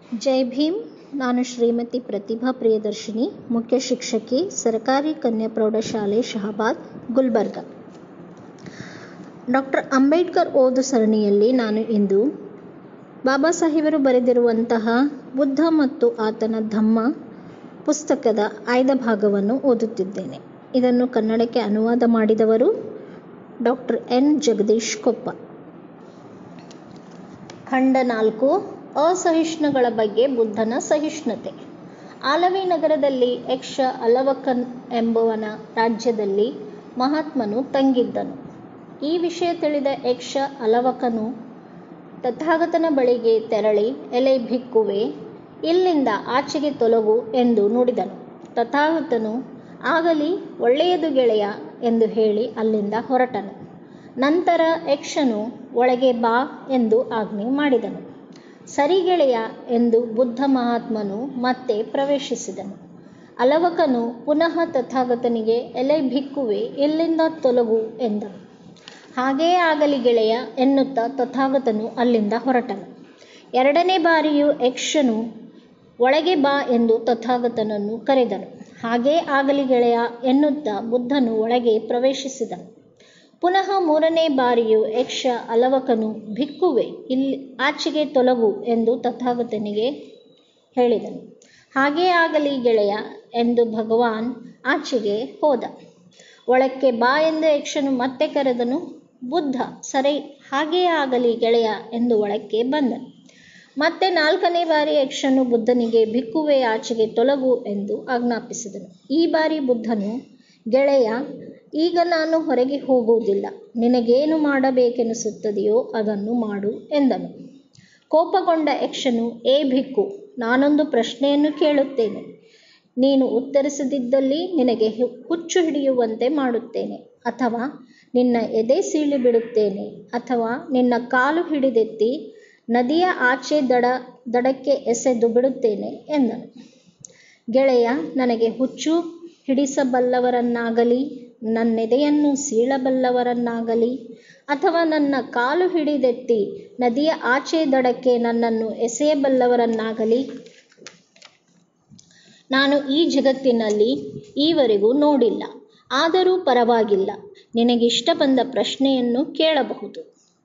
ಜೈ ಭೀಮ್ ನಾನು ಶ್ರೀಮತಿ ಪ್ರತಿಭಾ ಪ್ರಿಯದರ್ಶಿನಿ ಮುಖ್ಯ ಶಿಕ್ಷಕಿ ಸರ್ಕಾರಿ ಕನ್ಯಾ ಪ್ರೌಢಶಾಲೆ ಶಹಾಬಾದ್ ಗುಲ್ಬರ್ಗ ಡಾಕ್ಟರ್ ಅಂಬೇಡ್ಕರ್ ಓದು ಸರಣಿಯಲ್ಲಿ ನಾನು ಇಂದು ಬಾಬಾ ಸಾಹೇಬರು ಬರೆದಿರುವಂತಹ ಬುದ್ಧ ಮತ್ತು ಆತನ ಧಮ್ಮ ಪುಸ್ತಕದ ಆಯ್ದ ಭಾಗವನ್ನು ಓದುತ್ತಿದ್ದೇನೆ ಇದನ್ನು ಕನ್ನಡಕ್ಕೆ ಅನುವಾದ ಮಾಡಿದವರು ಡಾಕ್ಟರ್ ಎನ್ ಜಗದೀಶ್ ಕೊಪ್ಪ ಖಂಡ ನಾಲ್ಕು ಅಸಹಿಷ್ಣುಗಳ ಬಗ್ಗೆ ಬುದ್ಧನ ಸಹಿಷ್ಣುತೆ ಆಲವಿ ನಗರದಲ್ಲಿ ಯಕ್ಷ ಅಲವಕನ್ ಎಂಬುವನ ರಾಜ್ಯದಲ್ಲಿ ಮಹಾತ್ಮನು ತಂಗಿದ್ದನು ಈ ವಿಷಯ ತಿಳಿದ ಯಕ್ಷ ಅಲವಕನು ತಥಾಗತನ ಬಳಿಗೆ ತೆರಳಿ ಎಲೆ ಭಿಕ್ಕುವೆ ಇಲ್ಲಿಂದ ಆಚೆಗೆ ತೊಲಗು ಎಂದು ನುಡಿದನು ತಥಾಗತನು ಆಗಲಿ ಒಳ್ಳೆಯದು ಗೆಳೆಯ ಎಂದು ಹೇಳಿ ಅಲ್ಲಿಂದ ಹೊರಟನು ನಂತರ ಯಕ್ಷನು ಒಳಗೆ ಬಾ ಎಂದು ಆಜ್ಞೆ ಮಾಡಿದನು ಸರಿ ಗೆಳೆಯ ಎಂದು ಬುದ್ಧ ಮಹಾತ್ಮನು ಮತ್ತೆ ಪ್ರವೇಶಿಸಿದನು ಅಲವಕನು ಪುನಃ ತಥಾಗತನಿಗೆ ಎಲೆ ಭಿಕ್ಕುವೆ ಇಲ್ಲಿಂದ ತೊಲಗು ಎಂದನು ಹಾಗೇ ಆಗಲಿ ಗೆಳೆಯ ಎನ್ನುತ್ತಾ ತಥಾಗತನು ಅಲ್ಲಿಂದ ಹೊರಟನು ಎರಡನೇ ಬಾರಿಯೂ ಯಕ್ಷನು ಒಳಗೆ ಬಾ ಎಂದು ತಥಾಗತನನ್ನು ಕರೆದನು ಹಾಗೇ ಆಗಲಿ ಗೆಳೆಯ ಎನ್ನುತ್ತಾ ಬುದ್ಧನು ಒಳಗೆ ಪ್ರವೇಶಿಸಿದನು ಪುನಃ ಮೂರನೇ ಬಾರಿಯೂ ಯಕ್ಷ ಅಲವಕನು ಭಿಕ್ಕುವೆ ಇಲ್ಲಿ ಆಚೆಗೆ ತೊಲಗು ಎಂದು ತಥಾಗತನಿಗೆ ಹೇಳಿದನು ಹಾಗೇ ಆಗಲಿ ಗೆಳೆಯ ಎಂದು ಭಗವಾನ್ ಆಚೆಗೆ ಹೋದ ಒಳಕ್ಕೆ ಬಾ ಎಂದು ಯಕ್ಷನು ಮತ್ತೆ ಕರೆದನು ಬುದ್ಧ ಸರಿ ಹಾಗೇ ಆಗಲಿ ಗೆಳೆಯ ಎಂದು ಒಳಕ್ಕೆ ಬಂದನು ಮತ್ತೆ ನಾಲ್ಕನೇ ಬಾರಿ ಯಕ್ಷನು ಬುದ್ಧನಿಗೆ ಭಿಕ್ಕುವೆ ಆಚೆಗೆ ತೊಲಗು ಎಂದು ಆಜ್ಞಾಪಿಸಿದನು ಈ ಬಾರಿ ಬುದ್ಧನು ಗೆಳೆಯ ಈಗ ನಾನು ಹೊರಗೆ ಹೋಗುವುದಿಲ್ಲ ನಿನಗೇನು ಮಾಡಬೇಕೆನಿಸುತ್ತದೆಯೋ ಅದನ್ನು ಮಾಡು ಎಂದನು ಕೋಪಗೊಂಡ ಯಕ್ಷನು ಏ ಭಿಕ್ಕು ನಾನೊಂದು ಪ್ರಶ್ನೆಯನ್ನು ಕೇಳುತ್ತೇನೆ ನೀನು ಉತ್ತರಿಸದಿದ್ದಲ್ಲಿ ನಿನಗೆ ಹುಚ್ಚು ಹಿಡಿಯುವಂತೆ ಮಾಡುತ್ತೇನೆ ಅಥವಾ ನಿನ್ನ ಎದೆ ಸೀಳಿ ಬಿಡುತ್ತೇನೆ ಅಥವಾ ನಿನ್ನ ಕಾಲು ಹಿಡಿದೆತ್ತಿ ನದಿಯ ಆಚೆ ದಡ ದಡಕ್ಕೆ ಎಸೆದು ಬಿಡುತ್ತೇನೆ ಎಂದನು ಗೆಳೆಯ ನನಗೆ ಹುಚ್ಚು ಹಿಡಿಸಬಲ್ಲವರನ್ನಾಗಲಿ ನನ್ನೆದೆಯನ್ನು ಸೀಳಬಲ್ಲವರನ್ನಾಗಲಿ ಅಥವಾ ನನ್ನ ಕಾಲು ಹಿಡಿದೆತ್ತಿ ನದಿಯ ಆಚೆ ದಡಕ್ಕೆ ನನ್ನನ್ನು ಎಸೆಯಬಲ್ಲವರನ್ನಾಗಲಿ ನಾನು ಈ ಜಗತ್ತಿನಲ್ಲಿ ಈವರೆಗೂ ನೋಡಿಲ್ಲ ಆದರೂ ಪರವಾಗಿಲ್ಲ ನಿನಗಿಷ್ಟ ಬಂದ ಪ್ರಶ್ನೆಯನ್ನು ಕೇಳಬಹುದು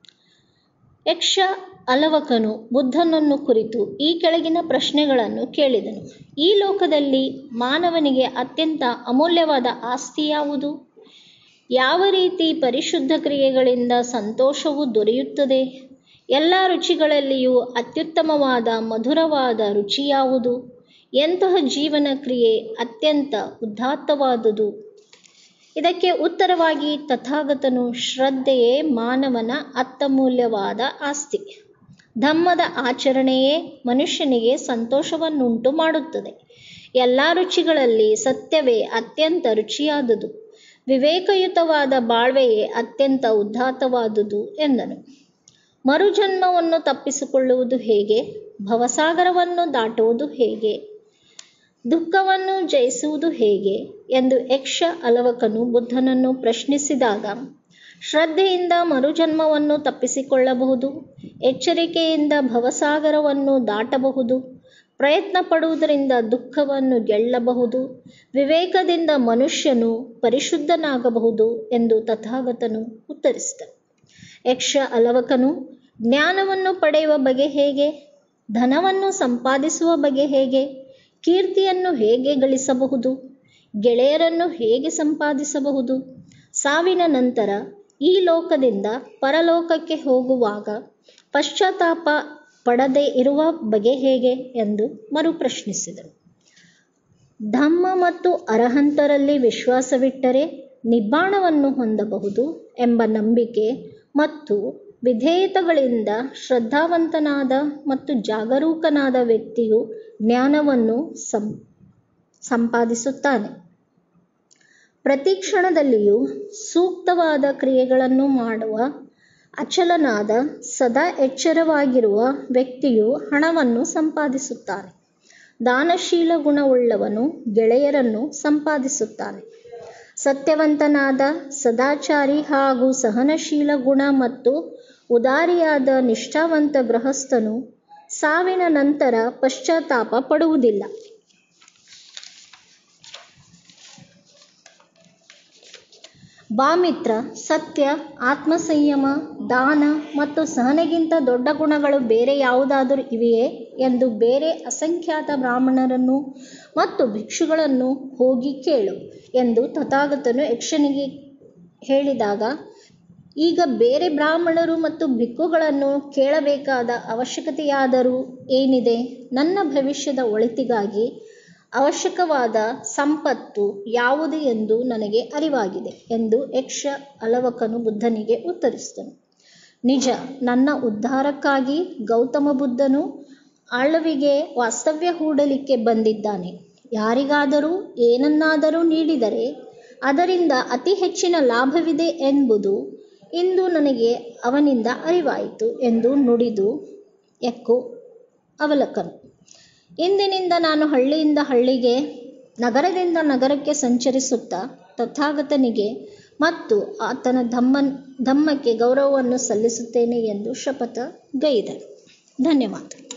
ಯಕ್ಷ ಅಲವಕನು ಬುದ್ಧನನ್ನು ಕುರಿತು ಈ ಕೆಳಗಿನ ಪ್ರಶ್ನೆಗಳನ್ನು ಕೇಳಿದನು ಈ ಲೋಕದಲ್ಲಿ ಮಾನವನಿಗೆ ಅತ್ಯಂತ ಅಮೂಲ್ಯವಾದ ಆಸ್ತಿ ಯಾವುದು ಯಾವ ರೀತಿ ಪರಿಶುದ್ಧ ಕ್ರಿಯೆಗಳಿಂದ ಸಂತೋಷವು ದೊರೆಯುತ್ತದೆ ಎಲ್ಲ ರುಚಿಗಳಲ್ಲಿಯೂ ಅತ್ಯುತ್ತಮವಾದ ಮಧುರವಾದ ರುಚಿ ಯಾವುದು ಎಂತಹ ಜೀವನ ಕ್ರಿಯೆ ಅತ್ಯಂತ ಉದಾತ್ತವಾದುದು ಇದಕ್ಕೆ ಉತ್ತರವಾಗಿ ತಥಾಗತನು ಶ್ರದ್ಧೆಯೇ ಮಾನವನ ಅತ್ತಮೂಲ್ಯವಾದ ಆಸ್ತಿ ಧಮ್ಮದ ಆಚರಣೆಯೇ ಮನುಷ್ಯನಿಗೆ ಸಂತೋಷವನ್ನುಂಟು ಮಾಡುತ್ತದೆ ಎಲ್ಲ ರುಚಿಗಳಲ್ಲಿ ಸತ್ಯವೇ ಅತ್ಯಂತ ರುಚಿಯಾದುದು ವಿವೇಕಯುತವಾದ ಬಾಳ್ವೆಯೇ ಅತ್ಯಂತ ಉದಾತ್ತವಾದುದು ಎಂದನು ಮರುಜನ್ಮವನ್ನು ತಪ್ಪಿಸಿಕೊಳ್ಳುವುದು ಹೇಗೆ ಭವಸಾಗರವನ್ನು ದಾಟುವುದು ಹೇಗೆ ದುಃಖವನ್ನು ಜಯಿಸುವುದು ಹೇಗೆ ಎಂದು ಯಕ್ಷ ಅಲವಕನು ಬುದ್ಧನನ್ನು ಪ್ರಶ್ನಿಸಿದಾಗ ಶ್ರದ್ಧೆಯಿಂದ ಮರುಜನ್ಮವನ್ನು ತಪ್ಪಿಸಿಕೊಳ್ಳಬಹುದು ಎಚ್ಚರಿಕೆಯಿಂದ ಭವಸಾಗರವನ್ನು ದಾಟಬಹುದು ಪ್ರಯತ್ನ ಪಡುವುದರಿಂದ ದುಃಖವನ್ನು ಗೆಲ್ಲಬಹುದು ವಿವೇಕದಿಂದ ಮನುಷ್ಯನು ಪರಿಶುದ್ಧನಾಗಬಹುದು ಎಂದು ತಥಾಗತನು ಉತ್ತರಿಸಿದನು ಯಕ್ಷ ಅಲವಕನು ಜ್ಞಾನವನ್ನು ಪಡೆಯುವ ಬಗೆ ಹೇಗೆ ಧನವನ್ನು ಸಂಪಾದಿಸುವ ಬಗೆ ಹೇಗೆ ಕೀರ್ತಿಯನ್ನು ಹೇಗೆ ಗಳಿಸಬಹುದು ಗೆಳೆಯರನ್ನು ಹೇಗೆ ಸಂಪಾದಿಸಬಹುದು ಸಾವಿನ ನಂತರ ಈ ಲೋಕದಿಂದ ಪರಲೋಕಕ್ಕೆ ಹೋಗುವಾಗ ಪಶ್ಚಾತ್ತಾಪ ಪಡದೆ ಇರುವ ಬಗೆ ಹೇಗೆ ಎಂದು ಮರುಪ್ರಶ್ನಿಸಿದನು ಧಮ್ಮ ಮತ್ತು ಅರಹಂತರಲ್ಲಿ ವಿಶ್ವಾಸವಿಟ್ಟರೆ ನಿಬ್ಬಾಣವನ್ನು ಹೊಂದಬಹುದು ಎಂಬ ನಂಬಿಕೆ ಮತ್ತು ವಿಧೇಯತಗಳಿಂದ ಶ್ರದ್ಧಾವಂತನಾದ ಮತ್ತು ಜಾಗರೂಕನಾದ ವ್ಯಕ್ತಿಯು ಜ್ಞಾನವನ್ನು ಸಂ ಸಂಪಾದಿಸುತ್ತಾನೆ ಪ್ರತಿ ಕ್ಷಣದಲ್ಲಿಯೂ ಸೂಕ್ತವಾದ ಕ್ರಿಯೆಗಳನ್ನು ಮಾಡುವ ಅಚಲನಾದ ಸದಾ ಎಚ್ಚರವಾಗಿರುವ ವ್ಯಕ್ತಿಯು ಹಣವನ್ನು ಸಂಪಾದಿಸುತ್ತಾನೆ ದಾನಶೀಲ ಗುಣವುಳ್ಳವನು ಗೆಳೆಯರನ್ನು ಸಂಪಾದಿಸುತ್ತಾನೆ ಸತ್ಯವಂತನಾದ ಸದಾಚಾರಿ ಹಾಗೂ ಸಹನಶೀಲ ಗುಣ ಮತ್ತು ಉದಾರಿಯಾದ ನಿಷ್ಠಾವಂತ ಗೃಹಸ್ಥನು ಸಾವಿನ ನಂತರ ಪಶ್ಚಾತ್ತಾಪ ಪಡುವುದಿಲ್ಲ ಬಾಮಿತ್ರ ಸತ್ಯ ಆತ್ಮಸಂಯಮ ದಾನ ಮತ್ತು ಸಹನೆಗಿಂತ ದೊಡ್ಡ ಗುಣಗಳು ಬೇರೆ ಯಾವುದಾದರೂ ಇವೆಯೇ ಎಂದು ಬೇರೆ ಅಸಂಖ್ಯಾತ ಬ್ರಾಹ್ಮಣರನ್ನು ಮತ್ತು ಭಿಕ್ಷುಗಳನ್ನು ಹೋಗಿ ಕೇಳು ಎಂದು ತಥಾಗತನು ಯಕ್ಷನಿಗೆ ಹೇಳಿದಾಗ ಈಗ ಬೇರೆ ಬ್ರಾಹ್ಮಣರು ಮತ್ತು ಭಿಕ್ಕುಗಳನ್ನು ಕೇಳಬೇಕಾದ ಅವಶ್ಯಕತೆಯಾದರೂ ಏನಿದೆ ನನ್ನ ಭವಿಷ್ಯದ ಒಳಿತಿಗಾಗಿ ಅವಶ್ಯಕವಾದ ಸಂಪತ್ತು ಯಾವುದು ಎಂದು ನನಗೆ ಅರಿವಾಗಿದೆ ಎಂದು ಯಕ್ಷ ಅಲವಕನು ಬುದ್ಧನಿಗೆ ಉತ್ತರಿಸಿದನು ನಿಜ ನನ್ನ ಉದ್ಧಾರಕ್ಕಾಗಿ ಗೌತಮ ಬುದ್ಧನು ಆಳ್ವಿಗೆ ವಾಸ್ತವ್ಯ ಹೂಡಲಿಕ್ಕೆ ಬಂದಿದ್ದಾನೆ ಯಾರಿಗಾದರೂ ಏನನ್ನಾದರೂ ನೀಡಿದರೆ ಅದರಿಂದ ಅತಿ ಹೆಚ್ಚಿನ ಲಾಭವಿದೆ ಎಂಬುದು ಇಂದು ನನಗೆ ಅವನಿಂದ ಅರಿವಾಯಿತು ಎಂದು ನುಡಿದು ಎಕ್ಕು ಅವಲಕನು ಇಂದಿನಿಂದ ನಾನು ಹಳ್ಳಿಯಿಂದ ಹಳ್ಳಿಗೆ ನಗರದಿಂದ ನಗರಕ್ಕೆ ಸಂಚರಿಸುತ್ತಾ ತಥಾಗತನಿಗೆ ಮತ್ತು ಆತನ ಧಮ್ಮನ್ ಧಮ್ಮಕ್ಕೆ ಗೌರವವನ್ನು ಸಲ್ಲಿಸುತ್ತೇನೆ ಎಂದು ಶಪಥ ಗೈದನು ಧನ್ಯವಾದ